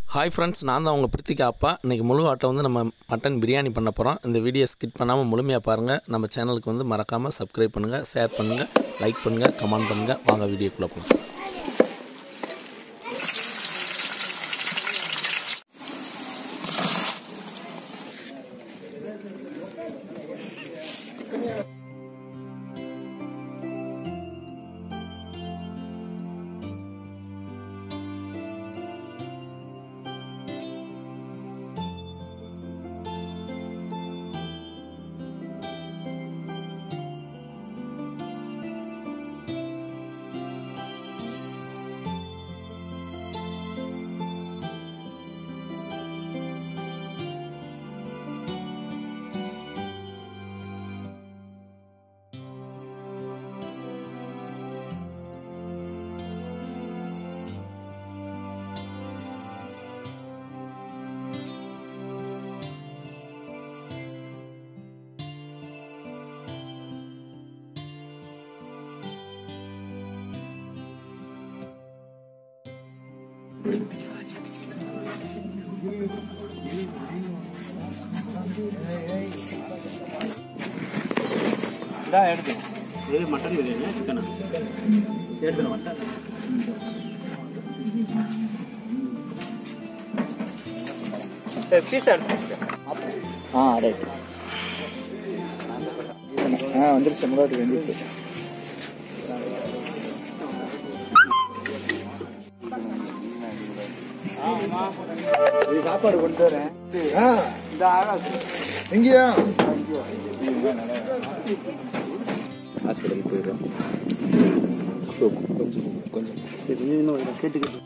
hi friends நான் தான் உங்கள் பிரித்திகா அப்பா இன்றைக்கி முழு ஆட்டை வந்து நம்ம மட்டன் பிரியாணி பண்ண போகிறோம் இந்த வீடியோ ஸ்கிப் பண்ணாமல் முழுமையாக பாருங்கள் நம்ம சேனலுக்கு வந்து மறக்காமல் சப்ஸ்கிரைப் பண்ணுங்கள் ஷேர் பண்ணுங்கள் லைக் பண்ணுங்கள் கமெண்ட் பண்ணுங்கள் வாங்க வீடியோக்குள்ளே போகலாம் இதான் எடுத்து இது மட்டன் பிரியாணி சிக்கனா எடுத்துடும் மட்டன் பீஸ் எடுத்து ஆ ரைட் ஆ வந்துருச்சு முன்னாடி வந்துருச்சு இது சாப்பாடு கொண்டு வரேன் இந்த ஆகாசு எங்கேயா ஹாஸ்பிட்டலுக்கு போயிடுறோம் கொஞ்சம் கொஞ்சம் இன்னும் கேட்டுக்கிட்டு